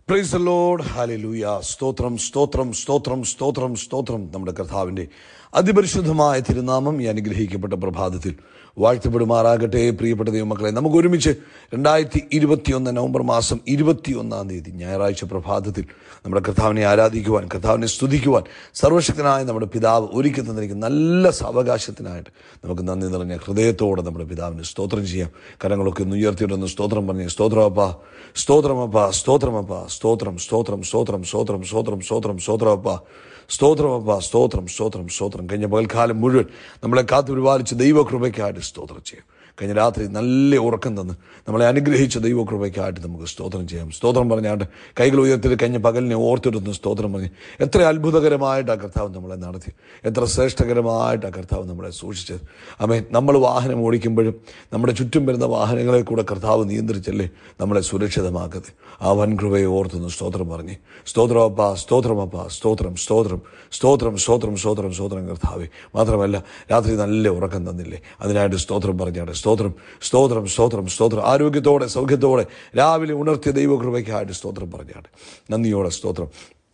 price load hallelujah സ്തോത്രം സ്തോത്രം സ്തോത്രം സ്തോത്രം സ്തോത്രം നമ്മുടെ കർത്താവിൻ്റെ അതിപരിശുദ്ധമായ തിരുനാമം ഈ അനുഗ്രഹിക്കപ്പെട്ട പ്രഭാതത്തിൽ വാഴ്ത്തപ്പെടുമാറാകട്ടെ പ്രിയപ്പെട്ട ദൈവമക്കളെ നമുക്ക് ഒരുമിച്ച് രണ്ടായിരത്തി ഇരുപത്തിയൊന്ന് നവംബർ മാസം ഇരുപത്തിയൊന്നാം തീയതി ഞായറാഴ്ച പ്രഭാതത്തിൽ നമ്മുടെ കർത്താവിനെ ആരാധിക്കുവാൻ കർത്താവിനെ സ്തുതിക്കുവാൻ സർവശക്തനായ നമ്മുടെ പിതാവ് ഒരുക്കി തന്നിരിക്കുന്ന നല്ല സാവകാശത്തിനായിട്ട് നമുക്ക് നന്ദി നിറഞ്ഞ ഹൃദയത്തോടെ നമ്മുടെ പിതാവിന് സ്തോത്രം ചെയ്യാം കരങ്ങളൊക്കെ ഒന്ന് ഉയർത്തിയിട്ടൊന്ന് സ്തോത്രം പറഞ്ഞ് സ്തോത്രമപ്പ സ്തോത്രമപ്പ സ്തോത്രമപ്പ സ്തോത്രം സ്തോത്രം സ്തോത്രം സ്തോത്രം സ്തോത്രം സ്തോത്രം സ്തോത്രമപ്പ സ്തോത്രമപ്പ സ്തോത്രം സ്തോത്രം സ്തോത്രം കഴിഞ്ഞ പകൽക്കാലം മുഴുവൻ നമ്മളെ കാത്തു പരിപാലിച്ച് ദൈവകൃപയ്ക്കായിട്ട് സ്തോത്രം ചെയ്യാം കഴിഞ്ഞ രാത്രി നല്ല ഉറക്കം തന്ന് നമ്മളെ അനുഗ്രഹിച്ച ദൈവകൃപയ്ക്കായിട്ട് നമുക്ക് സ്തോത്രം ചെയ്യാം സ്തോത്രം പറഞ്ഞാണ്ട് കൈകൾ ഉയർത്തിട്ട് കഴിഞ്ഞ പകലിനെ ഓർത്തിടുന്ന സ്തോത്രം പറഞ്ഞ് എത്ര അത്ഭുതകരമായിട്ട് ആ കർത്താവ് നമ്മളെ നടത്തി എത്ര ശ്രേഷ്ഠകരമായിട്ട് ആ കർത്താവ് നമ്മളെ സൂക്ഷിച്ചത് അമേ നമ്മൾ വാഹനം ഓടിക്കുമ്പോഴും നമ്മുടെ ചുറ്റും വരുന്ന വാഹനങ്ങളെ കൂടെ കർത്താവ് നിയന്ത്രിച്ചല്ലേ നമ്മളെ സുരക്ഷിതമാക്കത് ആ വൻകൃപയെ ഓർത്തുന്ന സ്തോത്രം പറഞ്ഞ് സ്തോത്രമപ്പ സ്തോത്രമപ്പ സ്തോത്രം സ്തോത്രം സ്തോത്രം സ്തോത്രം സ്തോത്രം സ്തോത്രം കർത്താവെ മാത്രമല്ല രാത്രി നല്ല ഉറക്കം തന്നില്ലേ അതിനായിട്ട് സ്തോത്രം പറഞ്ഞാണ് സ്തോത്രം സ്തോത്രം സ്തോത്രം സ്തോത്രം ആരോഗ്യത്തോടെ സൗഖ്യത്തോടെ രാവിലെ ഉണർത്തിയ ദൈവകൃപയ്ക്കായിട്ട് സ്തോത്രം പറഞ്ഞാണ് നന്ദിയോടെ സ്തോത്രം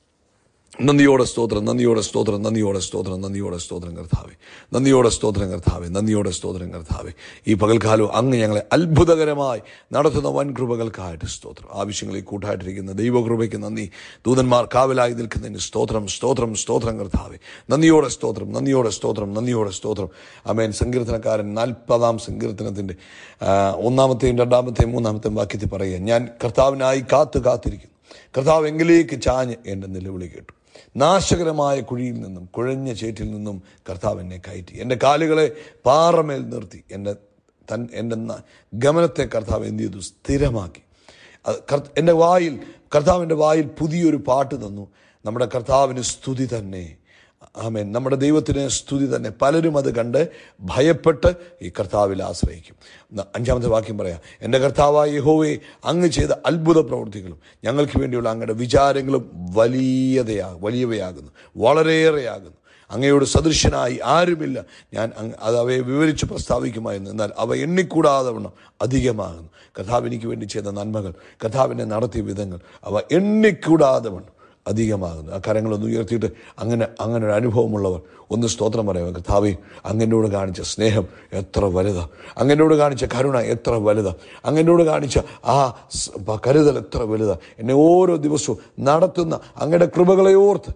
നന്ദിയോടെ സ്തോത്രം നന്ദിയോടെ സ്തോത്രം നന്ദിയോടെ സ്തോത്രം നന്ദിയോടെ സ്തോത്രം കർത്താവെ നന്ദിയോടെ സ്തോത്രം കർത്താവെ നന്ദിയോടെ സ്തോത്രം കർത്താവെ ഈ പകൽക്കാലം അങ്ങ് ഞങ്ങളെ അത്ഭുതകരമായി നടത്തുന്ന വൻ കൃപകൾക്കായിട്ട് സ്തോത്രം ആവശ്യങ്ങളിൽ കൂട്ടായിട്ടിരിക്കുന്ന ദൈവകൃപയ്ക്ക് നന്ദി ദൂതന്മാർ കാവലായി നിൽക്കുന്നതിന് സ്തോത്രം സ്തോത്രം സ്തോത്രം കർത്താവെ നന്ദിയോടെ സ്തോത്രം നന്ദിയോടെ സ്തോത്രം നന്ദിയോടെ സ്തോത്രം അമേൻ സങ്കീർത്തനക്കാരൻ നാൽപ്പതാം സങ്കീർത്തനത്തിൻ്റെ ആ, ഒന്നാമത്തെയും രണ്ടാമത്തെയും മൂന്നാമത്തെയും വാക്യത്തിൽ പറയുക ഞാൻ കർത്താവിനായി കാത്തു കാത്തിരിക്കുന്നു കർത്താവ് എങ്കിലേക്ക് ചാഞ്ഞ് എൻ്റെ നിലവിളി കേട്ടു നാശകരമായ കുഴിയിൽ നിന്നും കുഴഞ്ഞ ചേറ്റിൽ നിന്നും കർത്താവ് എന്നെ കയറ്റി എൻ്റെ കാലുകളെ പാറമേൽ നിർത്തി എൻ്റെ തൻ എൻ്റെ ന- ഗമനത്തെ കർത്താവ് എന്ത് ചെയ്തു സ്ഥിരമാക്കി അത് കർ- എൻ്റെ വായിൽ കർത്താവിൻ്റെ വായിൽ പുതിയൊരു പാട്ട് തന്നു നമ്മുടെ കർത്താവിന് സ്തുതി തന്നെ ആമേൻ നമ്മുടെ ദൈവത്തിന് സ്തുതി തന്നെ പലരും അത് കണ്ട് ഭയപ്പെട്ട് ഈ കർത്താവിൽ ആശ്രയിക്കും ന- അഞ്ചാമത്തെ വാക്യം പറയാം എൻ്റെ കർത്താവായ യഹോവേ അങ്ങ് ചെയ്ത അത്ഭുത പ്രവൃത്തികളും ഞങ്ങൾക്ക് വേണ്ടിയുള്ള അങ്ങയുടെ വിചാരങ്ങളും വലിയതയാ വലിയവയാകുന്നു വളരെയേറെയാകുന്നു അങ്ങയോട് സദൃശ്യനായി ആരുമില്ല ഞാൻ അങ്ങ് അത് അവയെ വിവരിച്ച് പ്രസ്താവിക്കുമായിരുന്നു എന്നാൽ അവ എണ്ണിക്കൂടാതെ വണ്ണം അധികമാകുന്നു കർത്താവ് എനിക്ക് വേണ്ടി ചെയ്ത നന്മകൾ കർത്താവിനെ നടത്തിയ വിധങ്ങൾ അവ എണ്ണിക്കൂടാതെ വണ്ണം അധികമാകുന്നു ആ കരങ്ങളൊന്ന് ഉയർത്തിയിട്ട് അങ്ങനെ അങ്ങനെ ഒരു അനുഭവമുള്ളവർ ഒന്ന് സ്തോത്രം പറയാം കർത്താവെ അങ്ങനോട് കാണിച്ച സ്നേഹം എത്ര വലുതാ അങ്ങനോട് കാണിച്ച കരുണ എത്ര വലുതാ അങ്ങനോട് കാണിച്ച ആ സ് പ- കരുതൽ എത്ര വലുതാ എന്നെ ഓരോ ദിവസവും നടത്തുന്ന അങ്ങയുടെ കൃപകളെ ഓർത്ത്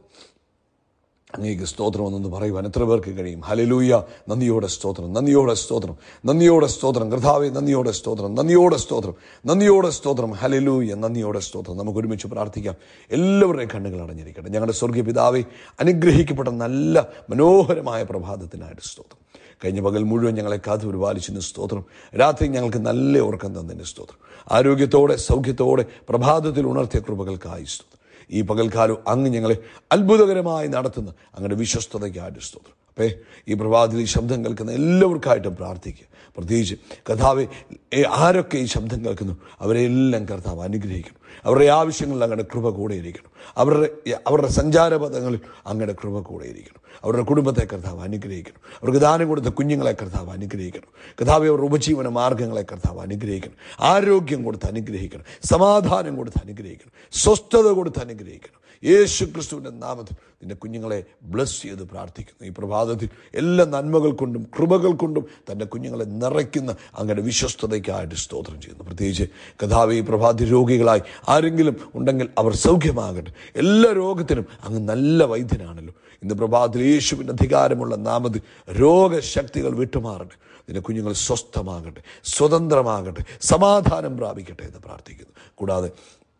അങ്ങേക്ക് സ്തോത്രം എന്നൊന്ന് പറയുവാൻ എത്ര പേർക്ക് കഴിയും ഹലലൂയ നന്ദിയോടെ സ്തോത്രം നന്ദിയോടെ സ്തോത്രം നന്ദിയോടെ സ്തോത്രം കർത്താവെ നന്ദിയോടെ സ്തോത്രം നന്ദിയോടെ സ്തോത്രം നന്ദിയോടെ സ്തോത്രം ഹലലൂയ നന്ദിയോടെ സ്തോത്രം നമുക്ക് ഒരുമിച്ച് പ്രാർത്ഥിക്കാം എല്ലാവരുടെയും കണ്ണുകൾ അടഞ്ഞിരിക്കട്ടെ ഞങ്ങളുടെ സ്വർഗീയ പിതാവെ അനുഗ്രഹിക്കപ്പെട്ട നല്ല മനോഹരമായ പ്രഭാതത്തിനായിട്ട് സ്തോത്രം കഴിഞ്ഞ പകൽ മുഴുവൻ ഞങ്ങളെ കാത്തു പരിപാലിച്ചതിന് സ്തോത്രം രാത്രി ഞങ്ങൾക്ക് നല്ല ഉറക്കം തന്നതിന് സ്തോത്രം ആരോഗ്യത്തോടെ സൗഖ്യത്തോടെ പ്രഭാതത്തിൽ ഉണർത്തിയ കൃപകൾക്കായി സ്തോത്രം ഈ പകൽക്കാലം അങ്ങ് ഞങ്ങളെ അത്ഭുതകരമായി നടത്തുന്ന അങ്ങയുടെ വിശ്വസ്തതയ്ക്കായിട്ട് സ്തോത്രം അപ്പേ ഈ പ്രഭാതത്തിൽ ഈ ശബ്ദം കേൾക്കുന്ന എല്ലാവർക്കായിട്ടും പ്രാർത്ഥിക്കുക പ്രത്യേകിച്ച് കർത്താവ് ആരൊക്കെ ഈ ശബ്ദം കേൾക്കുന്നു അവരെ എല്ലാം കർത്താവ് അനുഗ്രഹിക്കണം അവരുടെ ആവശ്യങ്ങളിൽ അങ്ങയുടെ കൃപ കൂടെ ഇരിക്കണം അവരുടെ അവരുടെ സഞ്ചാരപഥങ്ങളിൽ അങ്ങയുടെ കൃപ കൂടെ ഇരിക്കണം അവരുടെ കുടുംബത്തെ കർത്താവ് അനുഗ്രഹിക്കണം അവർക്ക് ദാനം കൊടുത്ത കുഞ്ഞുങ്ങളെ കർത്താവ് അനുഗ്രഹിക്കണം കർത്താവ് അവരുടെ ഉപജീവന മാർഗങ്ങളെ കർത്താവ് അനുഗ്രഹിക്കണം ആരോഗ്യം കൊടുത്ത് അനുഗ്രഹിക്കണം സമാധാനം കൊടുത്ത് അനുഗ്രഹിക്കണം സ്വസ്ഥത കൊടുത്ത് അനുഗ്രഹിക്കണം യേശു ക്രിസ്തുവിൻ്റെ നാമത്തിൽ നിന്റെ കുഞ്ഞുങ്ങളെ ബ്ലസ് ചെയ്ത് പ്രാർത്ഥിക്കുന്നു ഈ പ്രഭാതത്തിൽ എല്ലാ നന്മകൾ കൊണ്ടും കൃപകൾ കൊണ്ടും തൻ്റെ കുഞ്ഞുങ്ങളെ നിറയ്ക്കുന്ന അങ്ങയുടെ വിശ്വസ്തതയ്ക്കായിട്ട് സ്തോത്രം ചെയ്യുന്നു പ്രത്യേകിച്ച് കഥാവി ഈ പ്രഭാതി രോഗികളായി ആരെങ്കിലും ഉണ്ടെങ്കിൽ അവർ സൗഖ്യമാകട്ടെ എല്ലാ രോഗത്തിനും അങ്ങ് നല്ല വൈദ്യനാണല്ലോ ഇന്ന് പ്രഭാതത്തിൽ യേശുവിൻ്റെ അധികാരമുള്ള നാമത്തിൽ രോഗശക്തികൾ വിട്ടുമാറട്ടെ നിന്റെ കുഞ്ഞുങ്ങൾ സ്വസ്ഥമാകട്ടെ സ്വതന്ത്രമാകട്ടെ സമാധാനം പ്രാപിക്കട്ടെ എന്ന് പ്രാർത്ഥിക്കുന്നു കൂടാതെ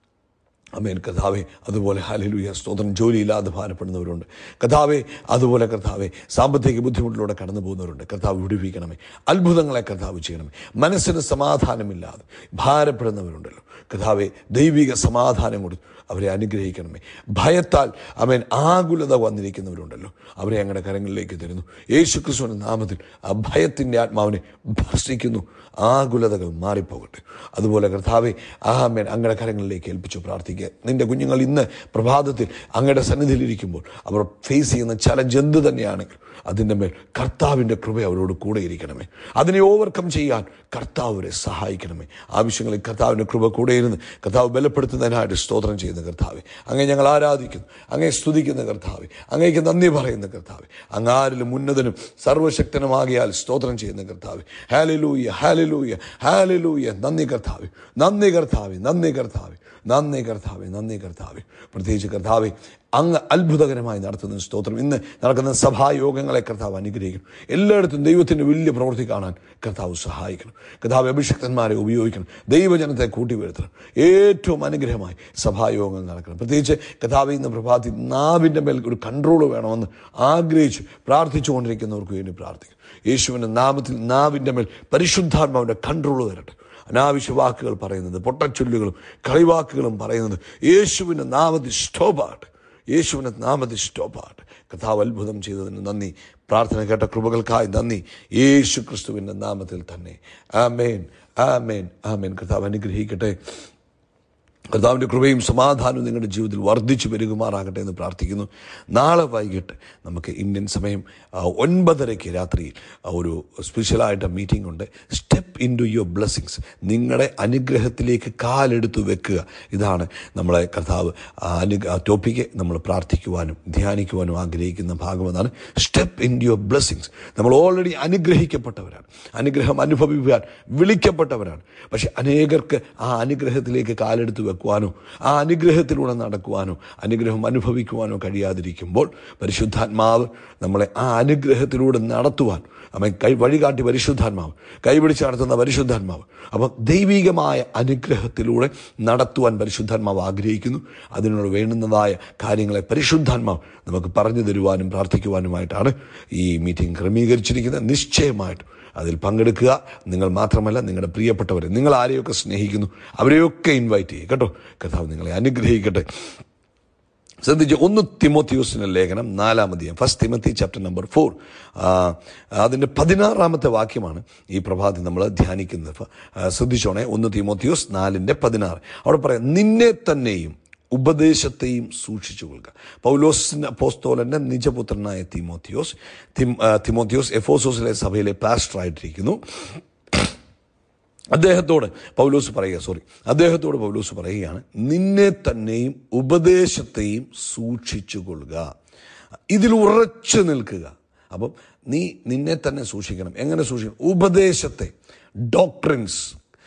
അമേൻ കഥാവെ അതുപോലെ ഹലലുയ സ്തോത്രം ജോലിയില്ലാതെ ഭാരപ്പെടുന്നവരുണ്ട് കഥാവെ അതുപോലെ കർത്താവെ സാമ്പത്തിക ബുദ്ധിമുട്ടിലൂടെ കടന്നു പോകുന്നവരുണ്ട് കർത്താവ് വിടുവിക്കണമേ അത്ഭുതങ്ങളെ കർത്താവ് ചെയ്യണമേ മനസ്സിന് സമാധാനമില്ലാതെ ഭാരപ്പെടുന്നവരുണ്ടല്ലോ കഥാവെ ദൈവിക സമാധാനം കൊടുത്ത് അവരെ അനുഗ്രഹിക്കണമേ ഭയത്താൽ അവൻ ആകുലത വന്നിരിക്കുന്നവരുണ്ടല്ലോ അവരെ അങ്ങയുടെ കരങ്ങളിലേക്ക് തരുന്നു യേശു ക്രിസ്തുവിൻ്റെ നാമത്തിൽ ആ ഭയത്തിൻ്റെ ആത്മാവിനെ ഭർഷിക്കുന്നു ആകുലതകൾ മാറിപ്പോകട്ടെ അതുപോലെ കർത്താവെ ആമേൻ അങ്ങയുടെ കരങ്ങളിലേക്ക് ഏൽപ്പിച്ചു പ്രാർത്ഥിക്കുന്നു പ്രാർത്ഥിക്കുക നിന്റെ കുഞ്ഞുങ്ങൾ ഇന്ന് പ്രഭാതത്തിൽ അങ്ങയുടെ സന്നിധിയിലിരിക്കുമ്പോൾ അവർ ഫേസ് ചെയ്യുന്ന ചലഞ്ച് എന്ത് തന്നെയാണെങ്കിൽ അതിൻ്റെ മേൽ കർത്താവിൻ്റെ കൃപ അവരോട് കൂടെ ഇരിക്കണമേ അതിനെ ഓവർകം ചെയ്യാൻ കർത്താവ് അവരെ സഹായിക്കണമേ ആവശ്യങ്ങളിൽ കർത്താവിൻ്റെ കൃപ കൂടെ ഇരുന്ന് കർത്താവ് ബലപ്പെടുത്തുന്നതിനായിട്ട് സ്തോത്രം ചെയ്യുന്ന കർത്താവെ അങ്ങേ ഞങ്ങൾ ആരാധിക്കുന്നു അങ്ങേ സ്തുതിക്കുന്ന കർത്താവെ അങ്ങേക്ക് നന്ദി പറയുന്ന കർത്താവെ അങ്ങാരിലും ഉന്നതനും സർവശക്തനുമാകിയാൽ സ്തോത്രം ചെയ്യുന്ന കർത്താവെ ഹാലലൂയ ഹാലലൂയ ഹാലലൂയ നന്ദി കർത്താവെ നന്ദി കർത്താവെ നന്ദി കർത്താവെ നന്ദി കർത്താവെ നന്ദി കർത്താവെ പ്രത്യേകിച്ച് കർത്താവെ അങ്ങ് അത്ഭുതകരമായി നടത്തുന്ന സ്തോത്രം ഇന്ന് നടക്കുന്ന സഭായോഗങ്ങളെ കർത്താവ് അനുഗ്രഹിക്കണം എല്ലായിടത്തും ദൈവത്തിൻ്റെ വലിയ പ്രവൃത്തി കാണാൻ കർത്താവ് സഹായിക്കണം കർത്താവ് അഭിഷക്തന്മാരെ ഉപയോഗിക്കണം ദൈവജനത്തെ കൂട്ടിവരുത്തണം ഏറ്റവും അനുഗ്രഹമായി സഭായോഗങ്ങൾ നടക്കണം പ്രത്യേകിച്ച് കർത്താവ് ഇന്ന് പ്രഭാതി നാവിൻ്റെ മേൽ ഒരു കൺട്രോൾ വേണമെന്ന് ആഗ്രഹിച്ച് പ്രാർത്ഥിച്ചുകൊണ്ടിരിക്കുന്നവർക്ക് വേണ്ടി പ്രാർത്ഥിക്കും യേശുവിൻ്റെ നാമത്തിൽ നാവിൻ്റെ മേൽ പരിശുദ്ധാത്മാവിൻ്റെ കൺട്രോൾ തരട്ടെ അനാവശ്യ വാക്കുകൾ പറയുന്നത് പൊട്ടച്ചൊല്ലുകളും കളിവാക്കുകളും പറയുന്നത് യേശുവിൻ്റെ നാമത്തിൽ സ്റ്റോപ്പാകട്ടെ യേശുവിൻ്റെ നാമത്തിൽ സ്റ്റോപ്പാകട്ടെ കഥാവ് അത്ഭുതം ചെയ്തതിന് നന്ദി പ്രാർത്ഥന കേട്ട കൃപകൾക്കായി നന്ദി യേശു ക്രിസ്തുവിൻ്റെ നാമത്തിൽ തന്നെ ആമേൻ ആമേൻ ആമേൻ കർത്താവ് അനുഗ്രഹിക്കട്ടെ കർത്താവിൻ്റെ കൃപയും സമാധാനവും നിങ്ങളുടെ ജീവിതത്തിൽ വർദ്ധിച്ചു പെരുകുമാറാകട്ടെ എന്ന് പ്രാർത്ഥിക്കുന്നു നാളെ വൈകിട്ട് നമുക്ക് ഇന്ത്യൻ സമയം ആ, ഒൻപതരയ്ക്ക് രാത്രിയിൽ ആ, ഒരു സ്പെഷ്യലായിട്ട് മീറ്റിംഗ് ഉണ്ട് step in to your blessings നിങ്ങളുടെ അനുഗ്രഹത്തിലേക്ക് കാലെടുത്ത് വെക്കുക ഇതാണ് നമ്മളെ കർത്താവ് ആ അനു ആ ടോപ്പിക്ക് നമ്മൾ പ്രാർത്ഥിക്കുവാനും ധ്യാനിക്കുവാനും ആഗ്രഹിക്കുന്ന ഭാഗം അതാണ് സ്റ്റെപ്പ് ഇൻ യുവർ ബ്ലെസ്സിങ്സ് നമ്മൾ ഓൾറെഡി അനുഗ്രഹിക്കപ്പെട്ടവരാണ് അനുഗ്രഹം അനുഭവിക്കാൻ വിളിക്കപ്പെട്ടവരാണ് പക്ഷെ അനേകർക്ക് ആ അനുഗ്രഹത്തിലേക്ക് കാലെടുത്ത് വെക്കുവാനോ ആ അനുഗ്രഹത്തിലൂടെ നടക്കുവാനോ അനുഗ്രഹം അനുഭവിക്കുവാനോ കഴിയാതിരിക്കുമ്പോൾ പരിശുദ്ധാത്മാവ് നമ്മളെ ആ അനുഗ്രഹത്തിലൂടെ നടത്തുവാൻ അവൻ കൈ വഴികാട്ടി പരിശുദ്ധാത്മാവ് കൈപിടിച്ച് നടത്തുന്ന പരിശുദ്ധാത്മാവ് അപ്പം ദൈവികമായ അനുഗ്രഹത്തിലൂടെ നടത്തുവാൻ പരിശുദ്ധാത്മാവ് ആഗ്രഹിക്കുന്നു അതിനോട് വേണ്ടുന്നതായ കാര്യങ്ങളെ പരിശുദ്ധാത്മാവ് നമുക്ക് പറഞ്ഞു തരുവാനും പ്രാർത്ഥിക്കുവാനുമായിട്ടാണ് ഈ മീറ്റിംഗ് ക്രമീകരിച്ചിരിക്കുന്നത് നിശ്ചയമായിട്ടും അതിൽ പങ്കെടുക്കുക നിങ്ങൾ മാത്രമല്ല നിങ്ങളുടെ പ്രിയപ്പെട്ടവരെ നിങ്ങൾ ആരെയൊക്കെ സ്നേഹിക്കുന്നു അവരെയൊക്കെ ഇൻവൈറ്റ് ചെയ്യുക കേട്ടോ കർത്താവ് നിങ്ങളെ അനുഗ്രഹിക്കട്ടെ ശ്രദ്ധിച്ച് ഒന്ന് തിമോത്തിയോസിന്റെ ലേഖനം നാലാമതിയം first Timothy chapter number four അതിൻ്റെ പതിനാറാമത്തെ വാക്യമാണ് ഈ പ്രഭാതി നമ്മൾ ധ്യാനിക്കുന്നത് ഫ- ആ, ശ്രദ്ധിച്ചോണേ ഒന്ന് തിമോത്തിയോസ് നാലിൻ്റെ പതിനാറ് അവിടെ പറയാം നിന്നെ തന്നെയും ഉപദേശത്തെയും സൂക്ഷിച്ചു കൊള്ളുക പൗലോസിന്റെ അപ്പോസ്തോലന്റെ നിജപുത്രനായ തിമോത്തിയോസ് തിം- ആ, തിമോത്തിയോസ് എഫോസോസിലെ സഭയിലെ പാസ്റ്ററായിട്ടിരിക്കുന്നു അദ്ദേഹത്തോട് പൗലോസ് പറയുക സോറി അദ്ദേഹത്തോട് പൗലോസ് പറയുകയാണ് നിന്നെ തന്നെയും ഉപദേശത്തെയും സൂക്ഷിച്ചു കൊള്ളുക ഇതിൽ ഉറച്ചു നിൽക്കുക അപ്പം നീ നിന്നെ തന്നെ സൂക്ഷിക്കണം എങ്ങനെ സൂക്ഷിക്കണം ഉപദേശത്തെ ഡോക്ട്രിൻസ്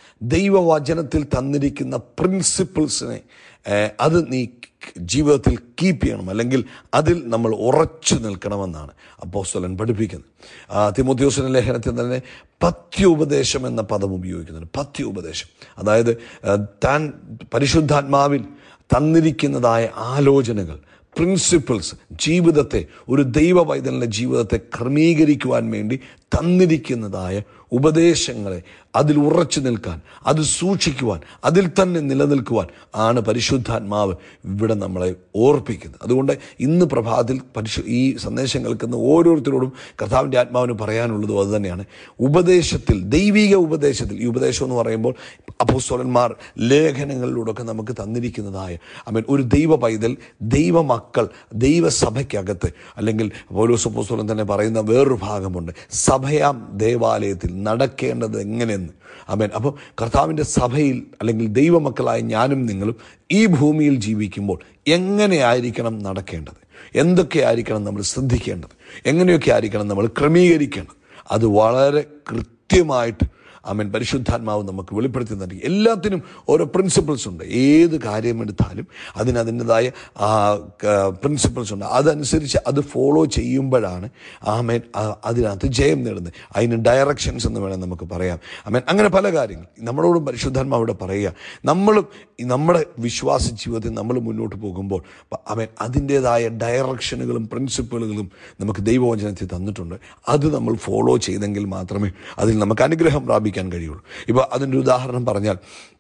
ദൈവവചനത്തിൽ തന്നിരിക്കുന്ന പ്രിൻസിപ്പിൾസിനെ ഏഹ്, അത് നീ ജീവിതത്തിൽ കീപ്പ് ചെയ്യണം അല്ലെങ്കിൽ അതിൽ നമ്മൾ ഉറച്ചു നിൽക്കണമെന്നാണ് അപ്പോസ്തലൻ പഠിപ്പിക്കുന്നത് ആ, തിമോത്തിയോസിന്റെ ലേഖനത്തിൽ തന്നെ പത്യോപദേശം എന്ന പദം ഉപയോഗിക്കുന്നുണ്ട് പത്യോപദേശം അതായത് ആ, താൻ പരിശുദ്ധാത്മാവിൽ തന്നിരിക്കുന്നതായ ആലോചനകൾ പ്രിൻസിപ്പിൾസ് ജീവിതത്തെ ഒരു ദൈവ പൈതലിൻ്റെ ജീവിതത്തെ ക്രമീകരിക്കുവാൻ വേണ്ടി തന്നിരിക്കുന്നതായ ഉപദേശങ്ങളെ അതിൽ ഉറച്ചു നിൽക്കാൻ അത് സൂക്ഷിക്കുവാൻ അതിൽ തന്നെ നിലനിൽക്കുവാൻ ആണ് പരിശുദ്ധാത്മാവ് ഇവിടെ നമ്മളെ ഓർപ്പിക്കുന്നത് അതുകൊണ്ട് ഇന്ന് പ്രഭാതത്തിൽ പരിശു ഈ സന്ദേശം കേൾക്കുന്ന ഓരോരുത്തരോടും കർത്താവിൻ്റെ ആത്മാവിന് പറയാനുള്ളതും അതുതന്നെയാണ് ഉപദേശത്തിൽ ദൈവിക ഉപദേശത്തിൽ ഈ ഉപദേശം എന്ന് പറയുമ്പോൾ അപ്പോസ്തലന്മാർ ലേഖനങ്ങളിലൂടെയൊക്കെ നമുക്ക് തന്നിരിക്കുന്നതായ അമേൻ ഒരു ദൈവ പൈതൽ ദൈവമക്കൾ ദൈവസഭയ്ക്കകത്ത് അല്ലെങ്കിൽ പൗലോസ് അപ്പോസ്തലൻ തന്നെ പറയുന്ന വേറൊരു ഭാഗമുണ്ട് സഭയാം ദേവാലയത്തിൽ നടക്കേണ്ടത് എങ്ങനെയെന്ന് അമേൻ അപ്പം കർത്താവിൻ്റെ സഭയിൽ അല്ലെങ്കിൽ ദൈവമക്കളായ ഞാനും നിങ്ങളും ഈ ഭൂമിയിൽ ജീവിക്കുമ്പോൾ എങ്ങനെയായിരിക്കണം നടക്കേണ്ടത് എന്തൊക്കെയായിരിക്കണം നമ്മൾ ശ്രദ്ധിക്കേണ്ടത് എങ്ങനെയൊക്കെ ആയിരിക്കണം നമ്മൾ ക്രമീകരിക്കേണ്ടത് അത് വളരെ കൃത്യമായിട്ട് അമൻ പരിശുദ്ധാത്മാവ് നമുക്ക് വെളിപ്പെടുത്തി നൽകി എല്ലാത്തിനും ഓരോ പ്രിൻസിപ്പിൾസ് ഉണ്ട് ഏത് കാര്യം എടുത്താലും അതിന് അതിൻ്റെതായ പ്രിൻസിപ്പിൾസ് ഉണ്ട് അതനുസരിച്ച് അത് ഫോളോ ചെയ്യുമ്പോഴാണ് ആമേൻ ആ- അതിനകത്ത് ജയം നേടുന്നത് അതിന് ഡയറക്ഷൻസ് എന്ന് വേണം നമുക്ക് പറയാം ആമേൻ അങ്ങനെ പല കാര്യങ്ങൾ നമ്മളോടും പരിശുദ്ധാത്മാവിടെ പറയുക നമ്മളും ഈ നമ്മുടെ വിശ്വാസ ജീവിതത്തിൽ നമ്മൾ മുന്നോട്ട് പോകുമ്പോൾ അവൻ അതിൻ്റെതായ ഡയറക്ഷനുകളും പ്രിൻസിപ്പിളുകളും നമുക്ക് ദൈവവചനത്തിൽ തന്നിട്ടുണ്ട് അത് നമ്മൾ ഫോളോ ചെയ്തെങ്കിൽ മാത്രമേ അതിൽ നമുക്ക് അനുഗ്രഹം പ്രാപിക്കാൻ കഴിയുള്ളൂ ഇപ്പോൾ അതിൻ്റെ ഒരു ഉദാഹരണം പറഞ്ഞാൽ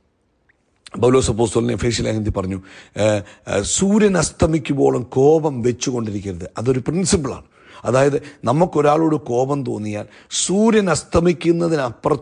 പൗലോസ് അപ്പോസ്തലനെ ഫേഷ്യൽ ലേഖനത്തിൽ പറഞ്ഞു ഏഹ്, ഏഹ്, സൂര്യൻ അസ്തമിക്കുമ്പോഴും കോപം വെച്ചുകൊണ്ടിരിക്കരുത് അതൊരു പ്രിൻസിപ്പിളാണ് അതായത് നമുക്കൊരാളോട് കോപം തോന്നിയാൽ സൂര്യൻ അസ്തമിക്കുന്നതിനപ്പുറത്തോട്ട്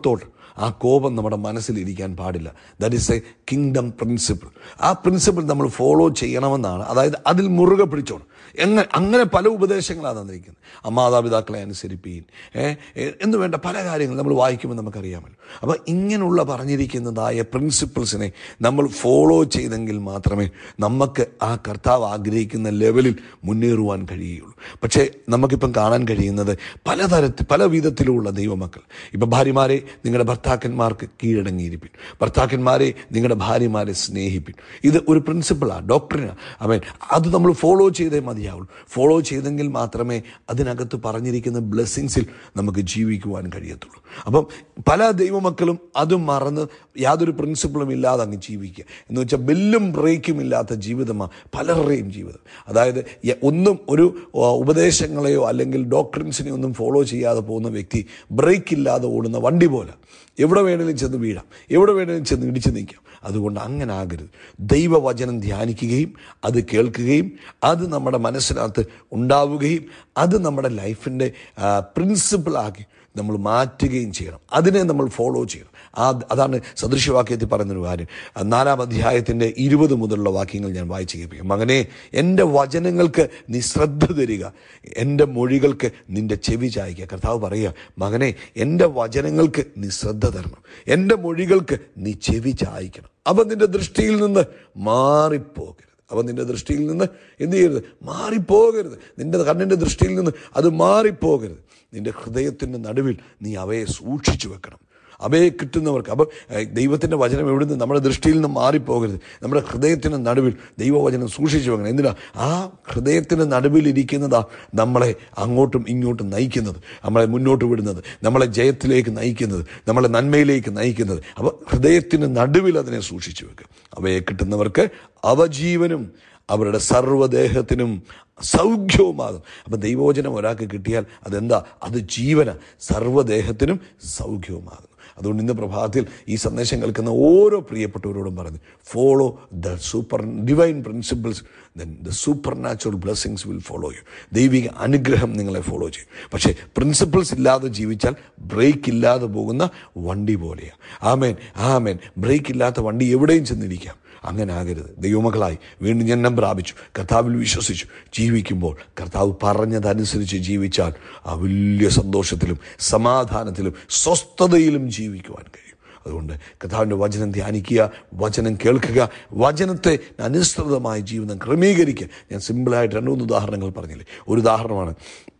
ആ കോപം നമ്മുടെ മനസ്സിലിരിക്കാൻ പാടില്ല that is a kingdom principle ആ പ്രിൻസിപ്പിൾ നമ്മൾ ഫോളോ ചെയ്യണമെന്നാണ് അതായത് അതിൽ മുറുകെ പിടിച്ചോണം എങ്ങനെ അങ്ങനെ പല ഉപദേശങ്ങളാണ് തന്നിരിക്കുന്നത് ആ മാതാപിതാക്കളെ അനുസരിപ്പീൻ ഏ ഏ- എന്ന് വേണ്ട പല കാര്യങ്ങൾ നമ്മൾ വായിക്കുമ്പോൾ നമുക്കറിയാമല്ലോ അപ്പോൾ ഇങ്ങനെയുള്ള പറഞ്ഞിരിക്കുന്നതായ പ്രിൻസിപ്പിൾസിനെ നമ്മൾ ഫോളോ ചെയ്തെങ്കിൽ മാത്രമേ നമുക്ക് ആ കർത്താവ് ആഗ്രഹിക്കുന്ന ലെവലിൽ മുന്നേറുവാൻ കഴിയുകയുള്ളൂ പക്ഷേ നമുക്കിപ്പം കാണാൻ കഴിയുന്നത് പലതരത്തിൽ പല വിധത്തിലുള്ള ദൈവമക്കൾ ഇപ്പം ഭാര്യമാരെ നിങ്ങളുടെ ഭർത്താക്കന്മാർക്ക് കീഴടങ്ങിയിരിപ്പിൻ ഭർത്താക്കന്മാരെ നിങ്ങളുടെ ഭാര്യമാരെ സ്നേഹിപ്പിൻ ഇത് ഒരു പ്രിൻസിപ്പിളാണ് ഡോക്ടറിനാണ് അവൻ അത് നമ്മൾ ഫോളോ ചെയ്തേ മതിയാവുള്ളൂ ഫോളോ ചെയ്തെങ്കിൽ മാത്രമേ അതിനകത്ത് പറഞ്ഞിരിക്കുന്ന ബ്ലെസ്സിങ്സിൽ നമുക്ക് ജീവിക്കുവാൻ കഴിയത്തുള്ളൂ അപ്പം പല ദൈവമക്കളും അത് മറന്ന് യാതൊരു പ്രിൻസിപ്പിളും ഇല്ലാതെ അങ്ങ് ജീവിക്കുക എന്ന് വെച്ചാൽ ബെല്ലും ബ്രേക്കും ഇല്ലാത്ത ജീവിതമാണ് പലരുടെയും ജീവിതം അതായത് യ- ഒന്നും ഒരു ആ, ഉപദേശങ്ങളെയോ അല്ലെങ്കിൽ ഡോക്ടറിൻസിനെയോ ഒന്നും ഫോളോ ചെയ്യാതെ പോകുന്ന വ്യക്തി ബ്രേക്ക് ഇല്ലാതെ ഓടുന്ന വണ്ടി പോലെ എവിടെ വേണേലും ചെന്ന് വീഴാം എവിടെ വേണേലും ചെന്ന് ഇടിച്ചു നിൽക്കാം അതുകൊണ്ട് അങ്ങനെ ആകരുത് ദൈവവചനം ധ്യാനിക്കുകയും അത് കേൾക്കുകയും അത് നമ്മുടെ മനസ്സിനകത്ത് ഉണ്ടാവുകയും അത് നമ്മുടെ ലൈഫിൻ്റെ പ്രിൻസിപ്പിളാക്കി നമ്മൾ മാറ്റുകയും ചെയ്യണം അതിനെ നമ്മൾ ഫോളോ ചെയ്യണം ആ അതാണ് സദൃശവാക്യത്തിൽ പറയുന്നൊരു കാര്യം ആ നാലാം അധ്യായത്തിൻ്റെ ഇരുപത് മുതലുള്ള വാക്യങ്ങൾ ഞാൻ വായിച്ച് കേൾപ്പിക്കും മകനെ എൻ്റെ വചനങ്ങൾക്ക് നീ ശ്രദ്ധ തരിക എൻ്റെ മൊഴികൾക്ക് നിന്റെ ചെവി ചായ്ക്കുക കർത്താവ് പറയുക മകനെ എൻ്റെ വചനങ്ങൾക്ക് നീ ശ്രദ്ധ തരണം എൻ്റെ മൊഴികൾക്ക് നീ ചെവി ചായ്ക്കണം അപ്പം നിന്റെ ദൃഷ്ടിയിൽ നിന്ന് മാറിപ്പോകരുത് അവൻ നിന്റെ ദൃഷ്ടിയിൽ നിന്ന് എന്ത് ചെയ്യരുത് മാറിപ്പോകരുത് നിന്റെ കണ്ണിൻ്റെ ദൃഷ്ടിയിൽ നിന്ന് അത് മാറിപ്പോകരുത് നിന്റെ ഹൃദയത്തിൻ്റെ നടുവിൽ നീ അവയെ സൂക്ഷിച്ചു വെക്കണം അവയെ കിട്ടുന്നവർക്ക് അപ്പം ഏഹ്, ദൈവത്തിൻ്റെ വചനം എവിടുന്ന് നമ്മുടെ ദൃഷ്ടിയിൽ നിന്ന് മാറിപ്പോകരുത് നമ്മുടെ ഹൃദയത്തിൻ്റെ നടുവിൽ ദൈവവചനം സൂക്ഷിച്ചു വെക്കണം എന്തിനാ ആ ഹൃദയത്തിൻ്റെ നടുവിൽ ഇരിക്കുന്നതാ നമ്മളെ അങ്ങോട്ടും ഇങ്ങോട്ടും നയിക്കുന്നത് നമ്മളെ മുന്നോട്ട് വിടുന്നത് നമ്മളെ ജയത്തിലേക്ക് നയിക്കുന്നത് നമ്മളെ നന്മയിലേക്ക് നയിക്കുന്നത് അപ്പോൾ ഹൃദയത്തിൻ്റെ നടുവിൽ അതിനെ സൂക്ഷിച്ചു വെക്കുക അവയെ കിട്ടുന്നവർക്ക് അവജീവനും അവരുടെ സർവ്വദേഹത്തിനും സൗഖ്യവുമാകും അപ്പം ദൈവവചനം ഒരാൾക്ക് കിട്ടിയാൽ അതെന്താ അത് ജീവന സർവ്വദേഹത്തിനും സൗഖ്യവുമാകും അതുകൊണ്ട് ഇന്ന് പ്രഭാതത്തിൽ ഈ സന്ദേശം കേൾക്കുന്ന ഓരോ പ്രിയപ്പെട്ടവരോടും പറഞ്ഞു follow the super divine principles then the supernatural blessings will follow you ദൈവിക അനുഗ്രഹം നിങ്ങളെ ഫോളോ ചെയ്യും പക്ഷേ പ്രിൻസിപ്പിൾസ് ഇല്ലാതെ ജീവിച്ചാൽ ബ്രേക്ക് ഇല്ലാതെ പോകുന്ന വണ്ടി പോലെയാണ് ആമേൻ ആമേൻ ബ്രേക്ക് ഇല്ലാത്ത വണ്ടി എവിടെയും ചെന്നിരിക്കാം അങ്ങനെ ആകരുത് ദൈവമക്കളായി വീണ്ടും ജന്മം പ്രാപിച്ചു കർത്താവിൽ വിശ്വസിച്ചു ജീവിക്കുമ്പോൾ കർത്താവ് പറഞ്ഞതനുസരിച്ച് ജീവിച്ചാൽ ആ വലിയ സന്തോഷത്തിലും സമാധാനത്തിലും സ്വസ്ഥതയിലും ജീവിക്കുവാൻ കഴിയും അതുകൊണ്ട് കർത്താവിൻ്റെ വചനം ധ്യാനിക്കുക വചനം കേൾക്കുക വചനത്തെ അനുസൃതമായ ജീവിതം ക്രമീകരിക്കുക ഞാൻ സിമ്പിളായിട്ട് രണ്ട് മൂന്ന് ഉദാഹരണങ്ങൾ പറഞ്ഞില്ലേ ഒരു ഉദാഹരണമാണ്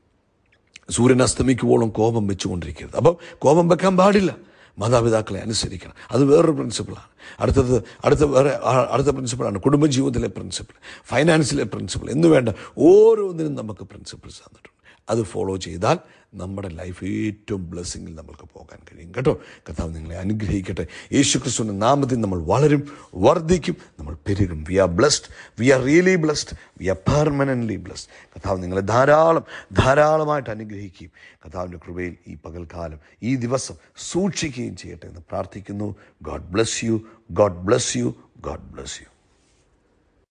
സൂര്യൻ അസ്തമിക്കുവോളം കോപം വെച്ചുകൊണ്ടിരിക്കരുത് അപ്പം കോപം വെക്കാൻ പാടില്ല മാതാപിതാക്കളെ അനുസരിക്കണം അത് വേറൊരു പ്രിൻസിപ്പിളാണ് അടുത്തത് അടുത്ത വേറെ ആ- അടുത്ത പ്രിൻസിപ്പിളാണ് കുടുംബജീവിതത്തിലെ പ്രിൻസിപ്പിൾ ഫൈനാൻസിലെ പ്രിൻസിപ്പിൾ എന്ന് വേണ്ട ഓരോന്നിനും നമുക്ക് പ്രിൻസിപ്പിൾസ് തന്നിട്ടുണ്ട് അത് ഫോളോ ചെയ്താൽ നമ്മുടെ ലൈഫ് ഏറ്റവും ബ്ലെസ്സിങ്ങിൽ നമുക്ക് പോകാൻ കഴിയും കേട്ടോ കർത്താവ് നിങ്ങളെ അനുഗ്രഹിക്കട്ടെ യേശു ക്രിസ്തുവിൻ്റെ നാമത്തിൽ നമ്മൾ വളരും വർദ്ധിക്കും നമ്മൾ പെരുകും we are blessed we are really blessed we are permanently blessed കർത്താവ് നിങ്ങളെ ധാരാളം ധാരാളമായിട്ട് അനുഗ്രഹിക്കുകയും കർത്താവിൻ്റെ കൃപയിൽ ഈ പകൽക്കാലം ഈ ദിവസം സൂക്ഷിക്കുകയും ചെയ്യട്ടെ എന്ന് പ്രാർത്ഥിക്കുന്നു God bless you God bless you God bless U